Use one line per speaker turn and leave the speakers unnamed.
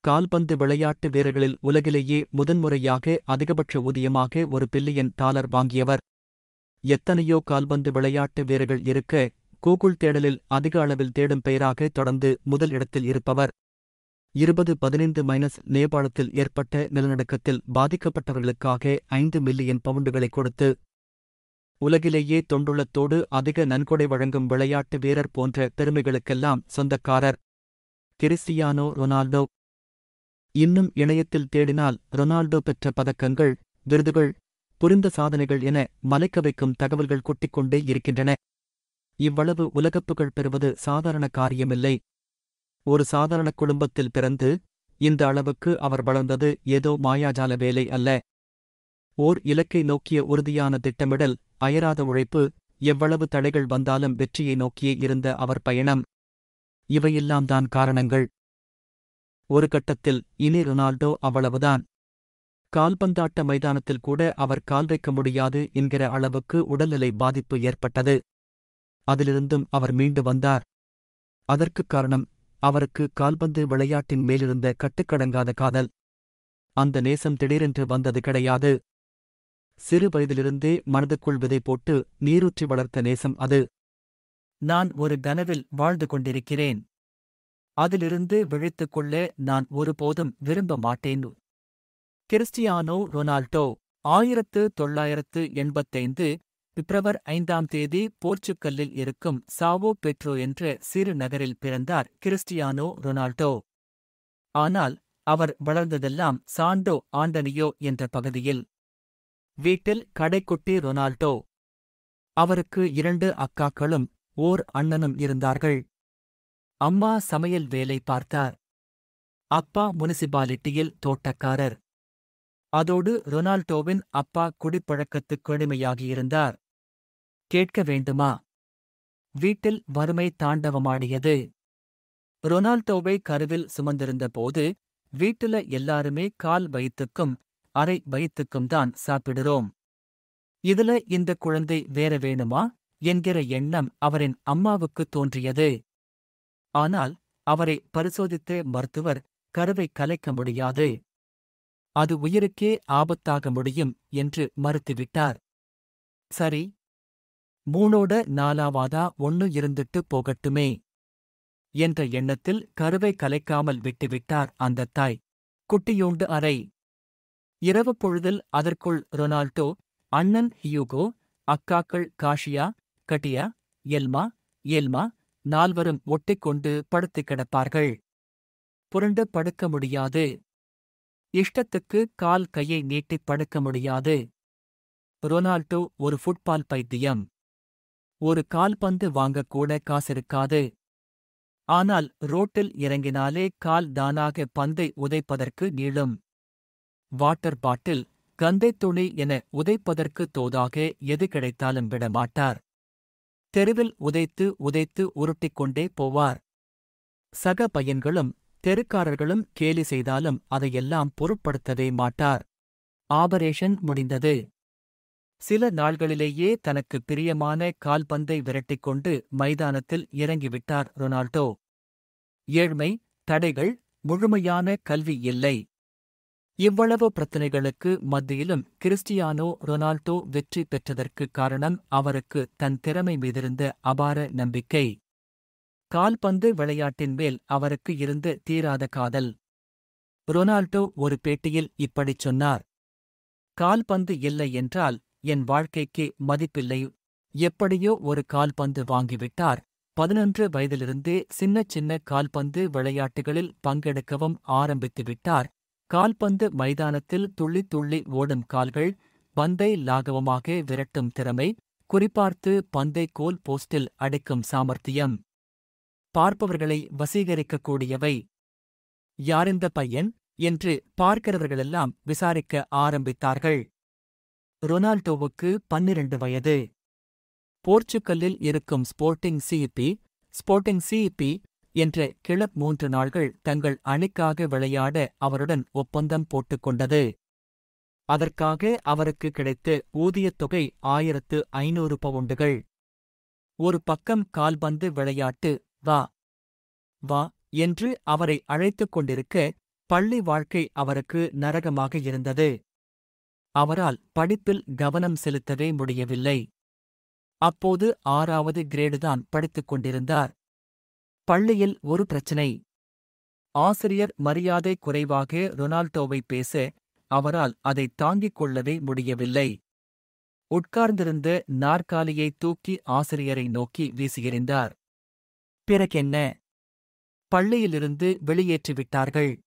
கால்பந்து விளையாட்டு வீரர்களில் உலகிலேயே முதன்முறையாக அதிகபட்ச ஊதியமாக ஒரு பில்லியன் டாலர் வாங்கியவர் எத்தனையோ கால்பந்து விளையாட்டு வீரர்கள் இருக்க கூகுள் தேடலில் அதிக அளவில் தேடும் பெயராக தொடர்ந்து முதல் இடத்தில் இருப்பவர் இருபது பதினைந்து மைனஸ் நேபாளத்தில் ஏற்பட்ட நிலநடுக்கத்தில் பாதிக்கப்பட்டவர்களுக்காக ஐந்து மில்லியன் பவுண்டுகளை கொடுத்து உலகிலேயே தொண்டுள்ளத்தோடு அதிக நன்கொடை வழங்கும் விளையாட்டு வீரர் போன்ற பெருமைகளுக்கெல்லாம் சொந்தக்காரர் கிறிஸ்டியானோ ரொனால்டோ இன்னும் இணையத்தில் தேடினால் ரொனால்டோ பெற்ற பதக்கங்கள் விருதுகள் புரிந்த சாதனைகள் என மலைக்க வைக்கும் தகவல்கள் கொட்டிக்கொண்டே இருக்கின்றன இவ்வளவு உலகப்புகழ் பெறுவது சாதாரண காரியமில்லை ஒரு சாதாரண குடும்பத்தில் பிறந்து இந்த அளவுக்கு அவர் வளர்ந்தது ஏதோ மாயாஜால வேலை அல்ல ஓர் இலக்கை நோக்கிய உறுதியான திட்டமிடல் அயராத உழைப்பு எவ்வளவு தடைகள் வந்தாலும் வெற்றியை நோக்கியே இருந்த அவர் பயணம் இவையெல்லாம் தான் காரணங்கள் ஒரு கட்டத்தில் இனி ரொனால்டோ அவ்வளவுதான் கால்பந்தாட்ட மைதானத்தில் கூட அவர் கால் வைக்க முடியாது என்கிற அளவுக்கு உடல்நிலை பாதிப்பு ஏற்பட்டது அதிலிருந்தும் அவர் மீண்டு வந்தார் அதற்குக் காரணம் அவருக்கு கால்பந்து விளையாட்டின் மேலிருந்த கட்டுக்கடங்காத காதல் அந்த நேசம் திடீரென்று வந்தது கிடையாது சிறு வயதிலிருந்தே மனதுக்குள் விதை போட்டு நீரூற்றி வளர்த்த நேசம் அது
நான் ஒரு கனவில் வாழ்ந்து கொண்டிருக்கிறேன் அதிலிருந்து விழித்துக் கொள்ள நான் ஒருபோதும் விரும்ப மாட்டேன் கிறிஸ்டியானோ ரொனால்டோ ஆயிரத்து தொள்ளாயிரத்து எண்பத்தைந்து பிப்ரவர் ஐந்தாம் தேதி போர்ச்சுக்கல்லில் இருக்கும் சாவோ பெட்ரோ என்ற சிறு நகரில் பிறந்தார் கிறிஸ்டியானோ ரொனால்டோ ஆனால் அவர் வளர்ந்ததெல்லாம் சாண்டோ ஆண்டனியோ என்ற பகுதியில் வீட்டில் கடைக்குட்டி ரொனால்டோ அவருக்கு இரண்டு அக்காக்களும் ஓர் அண்ணனும் இருந்தார்கள் அம்மா சமையல் வேலை பார்த்தார் அப்பா முனிசிபாலிட்டியில் தோட்டக்காரர் அதோடு ரொனால்டோவின் அப்பா குடிப்பழக்கத்துக்கு கடுமையாகியிருந்தார் கேட்க வேண்டுமா வீட்டில் வறுமை தாண்டவமாடியது ரொனால்டோவை கருவில் சுமந்திருந்த போது வீட்டுல எல்லாருமே கால் வயித்துக்கும் அரை வயித்துக்கும் தான் சாப்பிடுறோம் இதுல இந்த குழந்தை வேற வேணுமா என்கிற எண்ணம் அவரின் அம்மாவுக்கு தோன்றியது ஆனால் அவரை பரிசோதித்த மருத்துவர் கருவை கலைக்க முடியாது அது உயிருக்கே ஆபத்தாக முடியும் என்று மறுத்துவிட்டார் சரி மூணோட நாலாவாதா ஒன்னு இருந்துட்டு போகட்டுமே என்ற எண்ணத்தில் கருவை கலைக்காமல் விட்டுவிட்டார் அந்த தாய் குட்டியோண்டு அறை இரவு பொழுதில் அதற்குள் ரொனால்டோ அண்ணன் ஹியூகோ அக்காக்கள் காஷியா கட்டியா எல்மா எல்மா நால்வரும் ஒட்டிக்கொண்டு படுத்துக் கிடப்பார்கள் புரண்டு படுக்க முடியாது இஷ்டத்துக்கு கால் கையை நீட்டிப் படுக்க முடியாது ரொனால்டோ ஒரு ஃபுட்பால் பைத்தியம் ஒரு கால்பந்து வாங்கக்கூட காசிருக்காது ஆனால் ரோட்டில் இறங்கினாலே கால் தானாக பந்தை உதைப்பதற்கு நீளும் வாட்டர் பாட்டில் கந்தைத் துணி என உதைப்பதற்கு தோதாக எது கிடைத்தாலும் விட மாட்டார் தெருவில் உதைத்து உதைத்து உருட்டிக் கொண்டே போவார் சக பையன்களும் தெருக்காரர்களும் கேலி செய்தாலும் அதையெல்லாம் பொருட்படுத்தவே மாட்டார் ஆபரேஷன் முடிந்தது சில நாள்களிலேயே தனக்கு பிரியமான கால்பந்தை விரட்டிக் கொண்டு மைதானத்தில் இறங்கிவிட்டார் ரொனால்டோ ஏழ்மை தடைகள் முழுமையான கல்வி இல்லை இவ்வளவு பிரச்சனைகளுக்கு மத்தியிலும் கிறிஸ்டியானோ ரொனால்டோ வெற்றி பெற்றதற்கு காரணம் அவருக்கு தன் திறமை மீதிருந்த அபார நம்பிக்கை கால்பந்து விளையாட்டின் மேல் அவருக்கு இருந்த தீராத காதல் ரொனால்டோ ஒரு பேட்டியில் இப்படிச் சொன்னார் கால்பந்து இல்லை என்றால் என் வாழ்க்கைக்கு மதிப்பில்லை எப்படியோ ஒரு கால்பந்து வாங்கிவிட்டார் பதினொன்று வயதிலிருந்தே சின்ன சின்ன கால்பந்து விளையாட்டுகளில் பங்கெடுக்கவும் ஆரம்பித்து விட்டார் கால்பந்து மைதானத்தில் துள்ளி துள்ளி ஓடும் கால்கள் பந்தை லாகவமாக விரட்டும் திறமை குறிப்பார்த்து பந்தை கோல் போஸ்டில் அடைக்கும் சாமர்த்தியம் பார்ப்பவர்களை வசீகரிக்கக்கூடியவை யாரிந்த பையன் என்று பார்க்கிறவர்களெல்லாம் விசாரிக்க ஆரம்பித்தார்கள் ரொனால்டோவுக்கு பன்னிரண்டு வயது போர்ச்சுக்கல்லில் இருக்கும் ஸ்போர்ட்டிங் சிஇபி ஸ்போர்ட்டிங் சிஇபி என்ற கிளப் மூன்று நாள்கள் தங்கள் அணிக்காக விளையாட அவருடன் ஒப்பந்தம் போட்டுக்கொண்டது அதற்காக அவருக்கு கிடைத்த ஊதியத் தொகை ஆயிரத்து ஐநூறு பவுண்டுகள் ஒரு பக்கம் கால்பந்து விளையாட்டு வா வா என்று அவரை அழைத்துக் கொண்டிருக்க பள்ளி வாழ்க்கை அவருக்கு நரகமாக இருந்தது அவரால் படிப்பில் கவனம் செலுத்தவே முடியவில்லை அப்போது ஆறாவது கிரேடுதான் படித்துக் கொண்டிருந்தார் பள்ளியில் ஒரு பிரச்சினை ஆசிரியர் மரியாதை குறைவாக ரொனால்டோவை பேச அவரால் அதை தாங்கிக் கொள்ளவே முடியவில்லை உட்கார்ந்திருந்த நாற்காலியை தூக்கி ஆசிரியரை நோக்கி வீசியெறிந்தார் பிறகென்ன பள்ளியிலிருந்து வெளியேற்றிவிட்டார்கள்